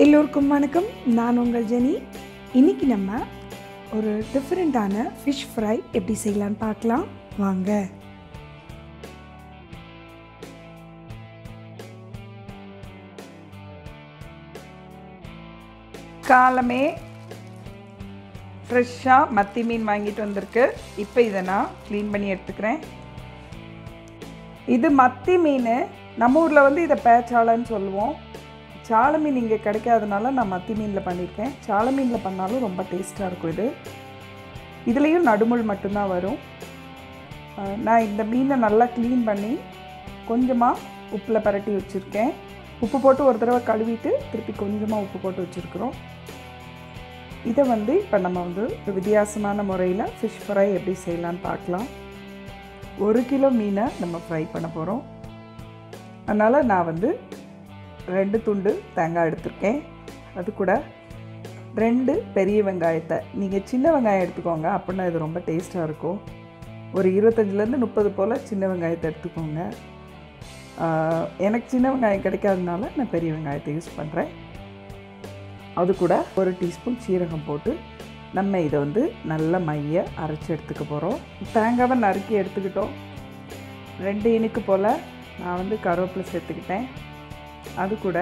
எல்லோருக்கும் வணக்கம் நான் உங்கள் ஜெனி இன்னைக்கு நம்ம ஒரு டிஃப்ரெண்ட்டான ஃபிஷ் ஃப்ரை எப்படி செய்யலான்னு பார்க்கலாம் வாங்க காலமே ஃப்ரெஷ்ஷாக மத்தி மீன் வாங்கிட்டு வந்திருக்கு இப்போ இதை நான் க்ளீன் பண்ணி எடுத்துக்கிறேன் இது மத்தி மீன் நம்ம ஊரில் வந்து இதை பேச்சாளன்னு சொல்லுவோம் சால மீன் இங்கே கிடைக்காதனால நான் மத்தி மீனில் பண்ணியிருக்கேன் சால மீனில் பண்ணாலும் ரொம்ப டேஸ்ட்டாக இருக்கும் இது இதுலேயும் நடுமுள் மட்டும்தான் வரும் அஹ் நான் இந்த மீனை நல்லா க்ளீன் பண்ணி கொஞ்சமாக உப்பில் பரட்டி வச்சுருக்கேன் உப்பு போட்டு ஒரு தடவை கழுவிட்டு திருப்பி கொஞ்சமாக உப்பு போட்டு வச்சுருக்குறோம் இதை வந்து இப்போ நம்ம வந்து ஒரு வித்தியாசமான முறையில் ஃபிஷ் ஃப்ரை எப்படி செய்யலான்னு பார்க்கலாம் ஒரு கிலோ மீனை நம்ம ஃப்ரை பண்ண போகிறோம் அதனால் நான் வந்து ரெண்டு துண்டு தேங்காய் எடுத்திருக்கேன் அது கூட ரெண்டு பெரிய வெங்காயத்தை நீங்கள் சின்ன வெங்காயம் எடுத்துக்கோங்க அப்படின்னா இது ரொம்ப டேஸ்ட்டாக இருக்கும் ஒரு இருபத்தஞ்சிலேருந்து முப்பது போல் சின்ன வெங்காயத்தை எடுத்துக்கோங்க ஆஹ், எனக்கு சின்ன வெங்காயம் கிடைக்காதனால நான் பெரிய வெங்காயத்தை யூஸ் பண்ணுறேன் அது கூட ஒரு டீஸ்பூன் சீரகம் போட்டு நம்ம இதை வந்து நல்ல மைய அரைச்சி எடுத்துக்க போகிறோம் தேங்காவை நறுக்கி எடுத்துக்கிட்டோம் ரெண்டு இனுக்கு போல் நான் வந்து கருவேப்பிலை சேர்த்துக்கிட்டேன் அது கூட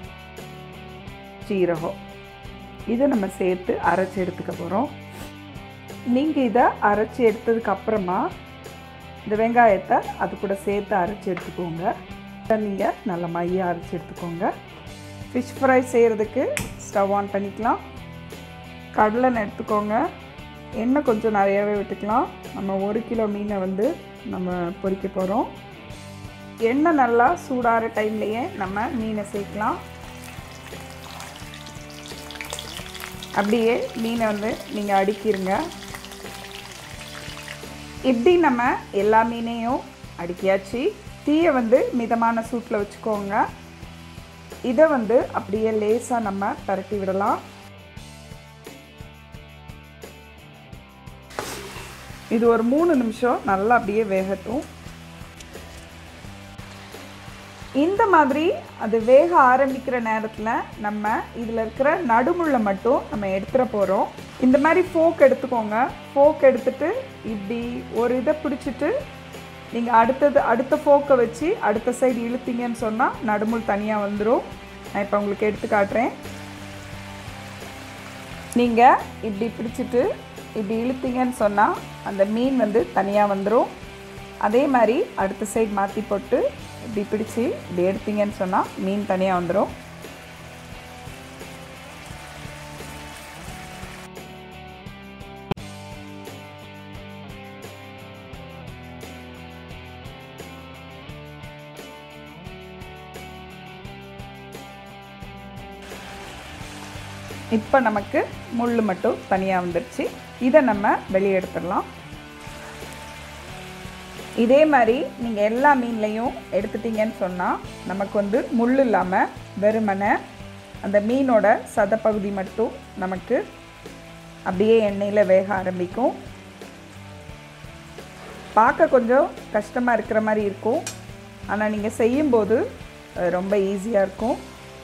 சீரகம் இதை நம்ம சேர்த்து அரைச்சி எடுத்துக்க போகிறோம் நீங்கள் இதை அரைச்சி எடுத்ததுக்கு அப்புறமா இந்த வெங்காயத்தை அது கூட சேர்த்து அரைச்சி எடுத்துக்கோங்க நீங்கள் நல்ல மைய அரைச்சி எடுத்துக்கோங்க ஃபிஷ் ஃப்ரை செய்கிறதுக்கு ஸ்டவ் ஆன் பண்ணிக்கலாம் கடலெண்ணெய் எடுத்துக்கோங்க எண்ணெய் கொஞ்சம் நிறையாவே விட்டுக்கலாம் நம்ம ஒரு கிலோ மீனை வந்து நம்ம பொரிக்க போகிறோம் எண்ணெய் நல்லா சூடாகிற டைம்லேயே நம்ம மீனை சேர்க்கலாம் அப்படியே மீனை வந்து நீங்கள் அடுக்கிருங்க இப்படி நம்ம எல்லா மீனையும் அடுக்கியாச்சு தீயை வந்து மிதமான சூட்டில் வச்சுக்கோங்க இதை வந்து அப்படியே லேசாக நம்ம பரட்டி விடலாம் இது ஒரு மூணு நிமிஷம் நல்லா அப்படியே வேகட்டும் இந்த மாதிரி அது வேக ஆரம்பிக்கிற நேரத்தில் நம்ம இதில் இருக்கிற நடுமுள்ளை மட்டும் நம்ம எடுத்துட போகிறோம் இந்த மாதிரி ஃபோக் எடுத்துக்கோங்க ஃபோக் எடுத்துட்டு இப்படி ஒரு இதை பிடிச்சிட்டு நீங்கள் அடுத்தது அடுத்த ஃபோக்கை வச்சு அடுத்த சைடு இழுத்தீங்கன்னு சொன்னால் நடுமுள் தனியாக வந்துடும் நான் இப்போ உங்களுக்கு எடுத்து காட்டுறேன் நீங்கள் இப்படி பிடிச்சிட்டு இப்படி இழுத்தீங்கன்னு சொன்னால் அந்த மீன் வந்து தனியாக வந்துடும் அதே மாதிரி அடுத்த சைடு மாற்றி போட்டு இப்படி பிடிச்சி இப்படி எடுத்தீங்கன்னு சொன்னால் மீன் தனியாக வந்துடும் இப்போ நமக்கு முள் மட்டும் தனியாக வந்துருச்சு இதை நம்ம வெளியே எடுத்துடலாம் இதே மாதிரி நீங்கள் எல்லா மீன்லையும் எடுத்துட்டீங்கன்னு சொன்னால் நமக்கு வந்து முள் இல்லாமல் வெறுமனை அந்த மீனோட சதப்பகுதி மட்டும் நமக்கு அப்படியே எண்ணெயில் வேக ஆரம்பிக்கும் பார்க்க கொஞ்சம் கஷ்டமாக இருக்கிற மாதிரி இருக்கும் ஆனால் நீங்கள் செய்யும்போது அது ரொம்ப ஈஸியாக இருக்கும்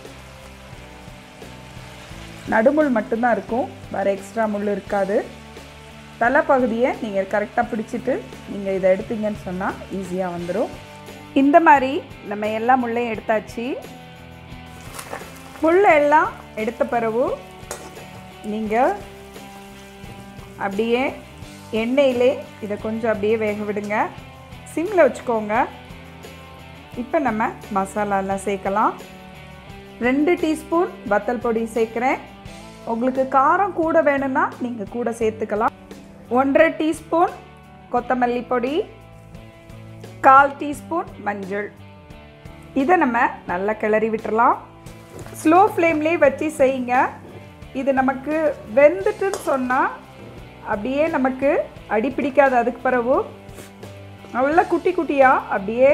நடுமுள் மட்டும்தான் இருக்கும் வேறு எக்ஸ்ட்ரா முள் இருக்காது தலைப்பகுதியை நீங்கள் கரெக்டாக பிடிச்சிட்டு நீங்கள் இதை எடுத்தீங்கன்னு சொன்னால் ஈஸியாக வந்துடும் இந்த மாதிரி நம்ம எல்லா முள்ளையும் எடுத்தாச்சு முள்ளை எல்லாம் எடுத்த பிறகு நீங்கள் அப்படியே எண்ணெயிலே இதை கொஞ்சம் அப்படியே வேக விடுங்க சிம்மில் வச்சுக்கோங்க இப்போ நம்ம மசாலாலாம் சேர்க்கலாம் ரெண்டு டீஸ்பூன் வத்தல் பொடி சேர்க்குறேன் உங்களுக்கு காரம் கூட வேணும்னா நீங்கள் கூட சேர்த்துக்கலாம் ஒன்றரை டீஸ்பூன் கொத்தமல்லி பொடி கால் டீஸ்பூன் மஞ்சள் இதை நம்ம நல்லா கிளறி விட்டுறலாம் ஸ்லோ ஃப்ளேம்லேயே வச்சு செய்யுங்க இது நமக்கு வெந்துட்டுன்னு சொன்னால் அப்படியே நமக்கு அடி பிடிக்காது அதுக்கு பிறகு நல்லா குட்டி குட்டியாக அப்படியே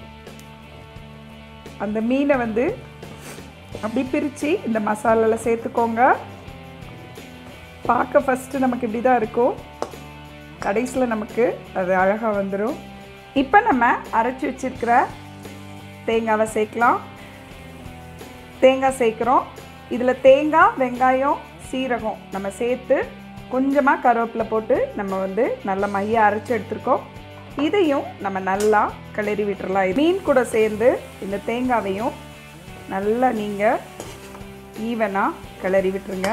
அந்த மீனை வந்து அப்படி பிரித்து இந்த மசாலாவில் சேர்த்துக்கோங்க பார்க்க ஃபஸ்ட்டு நமக்கு இப்படி தான் இருக்கும் கடைசியில் நமக்கு அது அழகாக வந்துடும் இப்போ நம்ம அரைச்சி வச்சிருக்கிற தேங்காவை சேர்க்கலாம் தேங்காய் சேர்க்குறோம் இதில் தேங்காய் வெங்காயம் சீரகம் நம்ம சேர்த்து கொஞ்சமாக கருவேப்பிலை போட்டு நம்ம வந்து நல்லா மைய அரைச்சி எடுத்துருக்கோம் இதையும் நம்ம நல்லா கிளறி விட்டுறலாம் மீன் கூட சேர்ந்து இந்த தேங்காவையும் நல்லா நீங்கள் ஈவனாக கிளறி விட்டுருங்க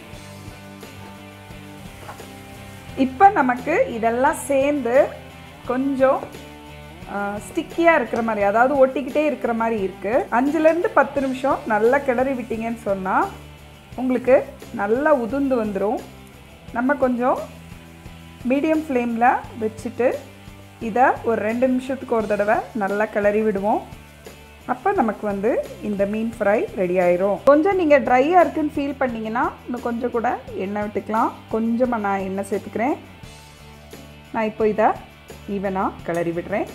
இப்போ நமக்கு இதெல்லாம் சேர்ந்து கொஞ்சம் ஸ்டிக்கியாக இருக்கிற மாதிரி அதாவது ஒட்டிக்கிட்டே இருக்கிற மாதிரி இருக்குது அஞ்சுலேருந்து பத்து நிமிஷம் நல்லா கிளறி விட்டீங்கன்னு சொன்னால் உங்களுக்கு நல்லா உதிர்ந்து வந்துடும் நம்ம கொஞ்சம் மீடியம் ஃப்ளேமில் வச்சுட்டு இதை ஒரு ரெண்டு நிமிஷத்துக்கு ஒரு தடவை நல்லா கிளறி விடுவோம் அப்போ நமக்கு வந்து இந்த மீன் ஃப்ரை ரெடி ஆயிரும் கொஞ்சம் நீங்கள் ட்ரையாக இருக்குன்னு ஃபீல் பண்ணிங்கன்னா இன்னும் கொஞ்சம் கூட எண்ணெய் விட்டுக்கலாம் கொஞ்சமாக நான் எண்ணெய் சேர்த்துக்கிறேன் நான் இப்போ இதை ஈவனாக கிளறி விடுறேன்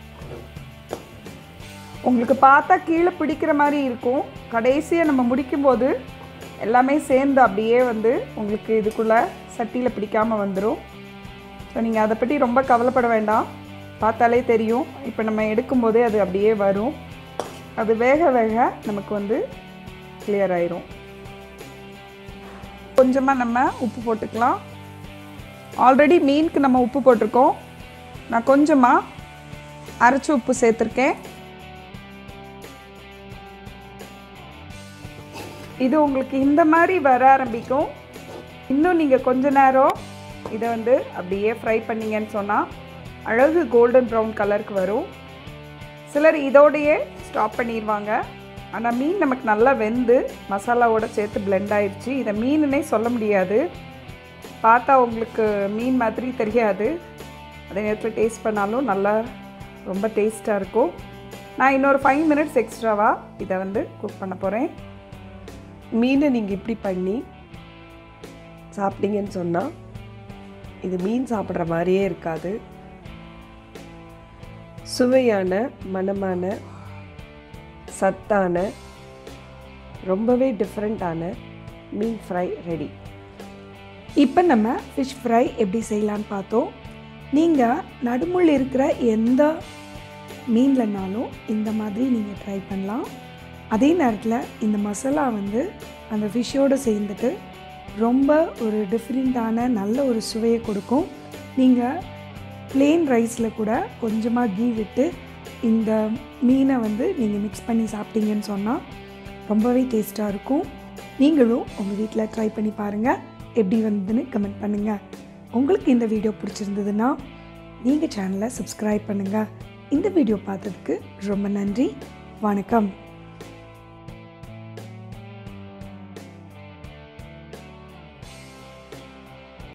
உங்களுக்கு பார்த்தா கீழே பிடிக்கிற மாதிரி இருக்கும் கடைசியாக நம்ம முடிக்கும்போது எல்லாமே சேர்ந்து அப்படியே வந்து உங்களுக்கு இதுக்குள்ளே சட்டியில் பிடிக்காமல் வந்துடும் ஸோ நீங்கள் அதை பற்றி ரொம்ப கவலைப்பட வேண்டாம் பார்த்தாலே தெரியும் இப்போ நம்ம எடுக்கும்போதே அது அப்படியே வரும் அது வேக வேக நமக்கு வந்து கிளியர் ஆயிரும் கொஞ்சமாக நம்ம உப்பு போட்டுக்கலாம் ஆல்ரெடி மீனுக்கு நம்ம உப்பு போட்டிருக்கோம் நான் கொஞ்சமாக அரைச்சி உப்பு சேர்த்துருக்கேன் இது உங்களுக்கு இந்த மாதிரி வர ஆரம்பிக்கும் இன்னும் நீங்கள் கொஞ்ச நேரம் இதை வந்து அப்படியே ஃப்ரை பண்ணீங்கன்னு சொன்னால் அழகு கோல்டன் ப்ரௌன் கலருக்கு வரும் சிலர் இதோடையே ஸ்டாப் பண்ணிடுவாங்க ஆனால் மீன் நமக்கு நல்லா வெந்து மசாலாவோட சேர்த்து பிளெண்ட் ஆயிடுச்சு இதை மீனுன்னே சொல்ல முடியாது பார்த்தா உங்களுக்கு மீன் மாதிரி தெரியாது அதே நேரத்தில் டேஸ்ட் பண்ணாலும் நல்லா ரொம்ப டேஸ்ட்டாக இருக்கும் நான் இன்னொரு ஃபைவ் மினிட்ஸ் எக்ஸ்ட்ராவாக இதை வந்து குக் பண்ண போகிறேன் மீனை நீங்கள் இப்படி பண்ணி சாப்பிட்டீங்கன்னு சொன்னால் இது மீன் சாப்பிட்ற மாதிரியே இருக்காது சுவையான மணமான சத்தான ரொம்பவே டிஃப்ரெண்ட்டான மீன் ஃப்ரை ரெடி இப்போ நம்ம ஃபிஷ் ஃப்ரை எப்படி செய்யலான்னு பார்த்தோம் நீங்கள் நடுமுள் இருக்கிற எந்த மீன்லனாலும் இந்த மாதிரி நீங்கள் ட்ரை பண்ணலாம் அதே நேரத்தில் இந்த மசாலா வந்து அந்த ஃபிஷ்ஷோடு சேர்ந்துட்டு ரொம்ப ஒரு டிஃப்ரெண்ட்டான நல்ல ஒரு சுவையை கொடுக்கும் நீங்கள் plain ரைஸில் கூட கொஞ்சமாக கீ விட்டு இந்த மீனை வந்து நீங்கள் மிக்ஸ் பண்ணி சாப்பிட்டீங்கன்னு சொன்னால் ரொம்பவே டேஸ்ட்டாக இருக்கும் நீங்களும் உங்கள் வீட்டில் ட்ரை பண்ணி பாருங்கள் எப்படி வந்ததுன்னு கமெண்ட் பண்ணுங்கள் உங்களுக்கு இந்த வீடியோ பிடிச்சிருந்ததுன்னா நீங்கள் சேனலை சப்ஸ்கிரைப் பண்ணுங்கள் இந்த வீடியோ பார்த்ததுக்கு ரொம்ப நன்றி வணக்கம்